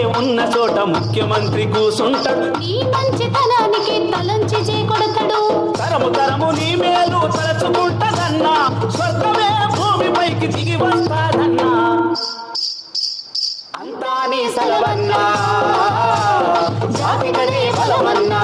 ఉన్న చోట ముఖ్యమంత్రి కూసుంటాడు నీ మంచితనానికి తలంచి చేకొడతాడు తరము తరము నీ మేలు తలచుకుంటదన్నా స్వర్గమే భూమిపైకి దిగి వస్తాదన్నా అంతా నీ సెలవన్నా జాతికడే బలమన్నా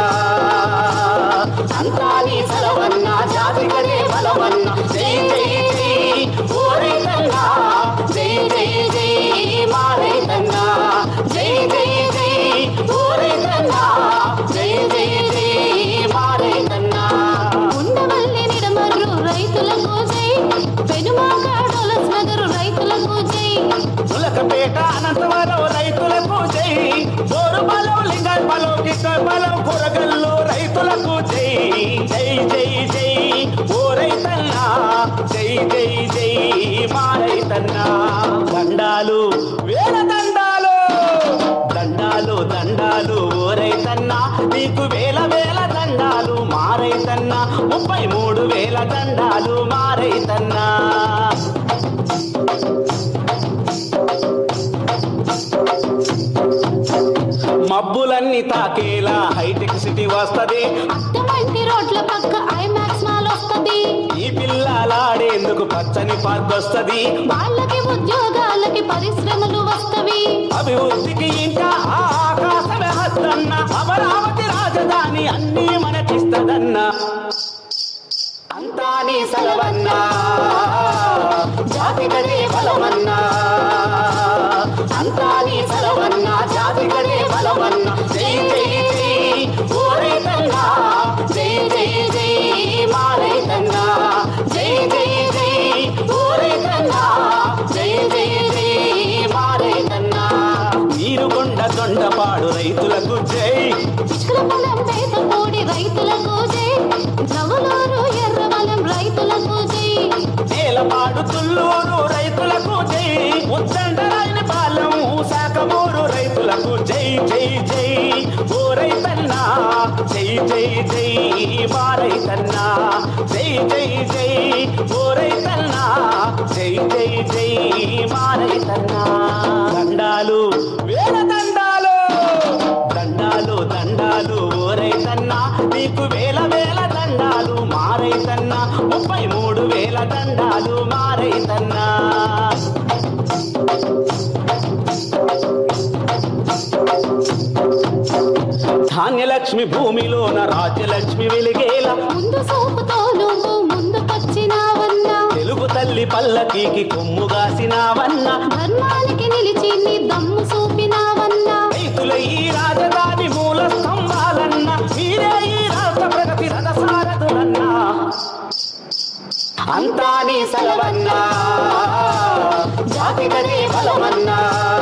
అంతా నీ సెలవన్నా జాతికడే బలమన్నా జై జై జై ఓ రైతన్నా జై జై జై మా రైతన్నా జై జై జై ఓ రైతన్నా జై జై జై మా రైతన్నా ఉండవల్లి నిడమర్రు రైతులకు జై పెనుమాకాడోలస్ నగరు రైతులకు జై తులకపేట అనంతవరం రైతులకు జై బోరు బలం లింగ బలం కిక్క బలం కూరగల్లు రైతులకు జై జై జై జై ఓ రైతన్నా జై జై జై మా రైతన్నా దండాలు వేల దండాలు దండాలు దండాలు ఓ రైతన్నా నీకు వేల వేల దండాలు మా రైతన్నా ముప్పై మూడు వేల దండాలు మా రైతన్నా మబ్బులన్నీ తాకేలా హైటెక్ సిటీ వస్తది అట్టమంటి రోడ్ల పక్క ఐమాక్స్ మాల్ వస్తది ఈ పిల్లలాడేందుకు పచ్చని పార్క్ వస్తది వాళ్ళకి ఉద్యోగాలకి పరిశ్రమలు వస్తవి అభివృద్ధికి ఇంకా ఆ ఆకాశమే హద్దన్న అమరావతి రాజధాని అన్నీ మనకిస్తదన్న అంతా నీ సెలవన్నా జాతికడే బలమన్నా అంతా నీ సెలవన్నా జాతికడే బలమన్నా జై జై జై ఓ రైతన్నా జై జై జై మా రైతన్నా జై జై జై ఓ రైతన్నా జై జై జై మా రైతన్నా నీరుకొండ దొండపాడు రైతులకు జై చిక్కుల పొలం పేతపూడి రైతులకు జై జవలూరు ఎర్రవలం రైతులకు జై నేలపాడు తుల్లూరు రైతులకు జై ఉద్దండరాయని పాలెం శాఖమూరు రైతులకు జై జై జై ఓ రైతన్నా జై జై జై మా రైతన్నా జై జై జై ఓ రైతన్నా జై జై జై మా రైతన్నా దండాలు వేల దండాలు దండాలు దండాలు ఓ రైతన్నా నీకు వేల వేల దండాలు మా రైతన్నా ముప్పై మూడు వేల దండాలు మా రైతన్నా ధాన్యలక్ష్మి భూమిలోన రాజ్యలక్ష్మి వెలిగేలా ముందు సోపుతో నువ్వు ముందుకొచ్చినావన్నా తెలుగు తల్లి పల్లకీకి కొమ్ముగాసినావన్న ధర్మానికి నిలిచి నీ దమ్ము చూపినావన్నా రైతుల ఈ రాజధాని మూల స్తంభాలన్న మీరే ఈ రాష్ట్ర ప్రగతి రథసారథులన్నా అంతా నీ సెలవన్నా జాతికడే బలమన్నా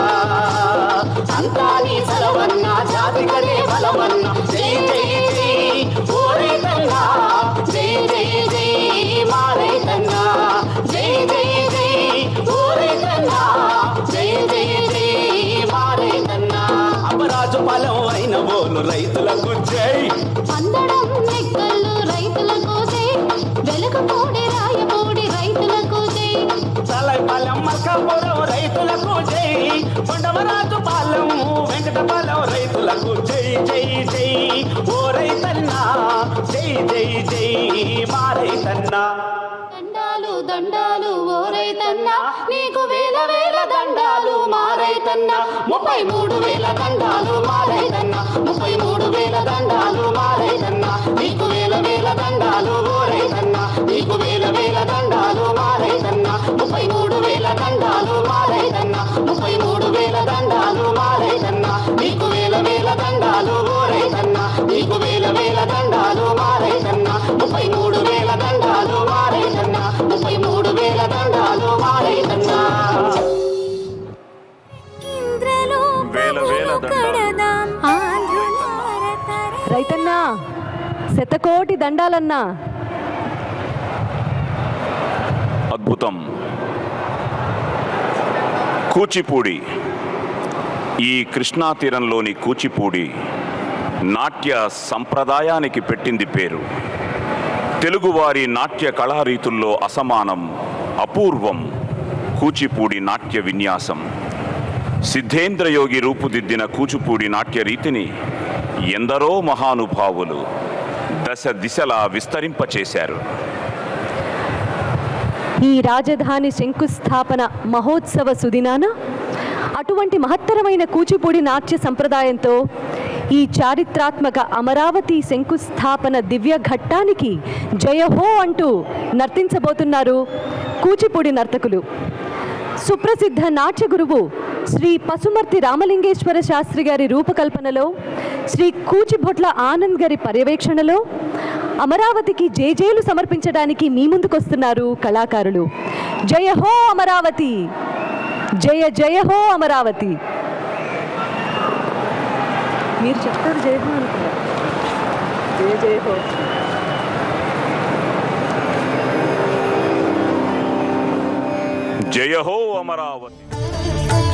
అంతా నీ సెలవన్నా జాతికడే బలమన్నా జై జై జై ఓ రైతన్నా జై జై జై మా రైతన్నా జై జై జై ఓ రైతన్నా జై జై జై మా రైతన్నా అపరాజు ఫలం అయిన బోలు రైతులకు జై అందడం నెక్కళ్ళు రైతులకు జై వెలుగుపూడి రాయపూడి రైతులకు జై తలైపాలెం మల్కాపురం రైతులకు జై కొండమరాజు పాలెం వెంకటపాలెం రైతులకు జై జై జై ఓ రైతన్నా జై జై జై మా రైతన్నా దండాలు దండాలు ఓ రైతన్నా నీకు వేల వేల దండాలు మా రైతన్నా ముప్పై మూడు వేల దండాలు మా రైతన్నా ముప్పై మూడు వేల దండాలు మా రైతన్నా నీకు వేల వేల దండాలు ఓ రైతన్నా నీకు వేల వేల దండాలు మా రైతన్నా ముప్పై మూడు వేల దండాలు మా రైతన్నా ముప్పై మూడు వేల దండాలు మా రైతన్నా నీకు వేల వేల దండాలు ఓ రైతన్నా నీకు వేల వేల దండాలు మా రైతన్నా ముప్పై మూడు వేల దండాలు మా రైతన్నా ముప్పై మూడు వేల దండాలు మా రైతన్నా వేల వేల దండాలు రైతన్నా శతకోటి దండాలన్నా అద్భుతం కూచిపూడి ఈ కృష్ణా తీరంలోని కూచిపూడి నాట్య సంప్రదాయానికి పెట్టింది పేరు తెలుగువారి నాట్య కళారీతుల్లో అసమానం అపూర్వం కూచిపూడి నాట్య విన్యాసం సిద్ధేంద్రయోగి రూపుదిద్దిన కూచిపూడి నాట్య రీతిని ఎందరో మహానుభావులు దశ దిశలా విస్తరింపచేశారు ఈ రాజధాని శంకుస్థాపన మహోత్సవ సుదినాన అటువంటి మహత్తరమైన కూచిపూడి నాట్య సంప్రదాయంతో ఈ చారిత్రాత్మక అమరావతి శంకుస్థాపన దివ్య ఘట్టానికి జయహో అంటూ నర్తించబోతున్నారు కూచిపూడి నర్తకులు సుప్రసిద్ధ నాట్య గురువు శ్రీ పసుమర్తి రామలింగేశ్వర శాస్త్రి గారి రూపకల్పనలో శ్రీ కూచిభొట్ల ఆనంద్ గారి పర్యవేక్షణలో అమరావతికి జేజేలు సమర్పించడానికి మీ ముందుకొస్తున్నారు కళాకారులు జయ హో అమరావతి జయ జయ హో అమరావతి మీరు చెప్తారు జయ హో అనుకున్నా జయ జయ హో జయ హో అమరావతి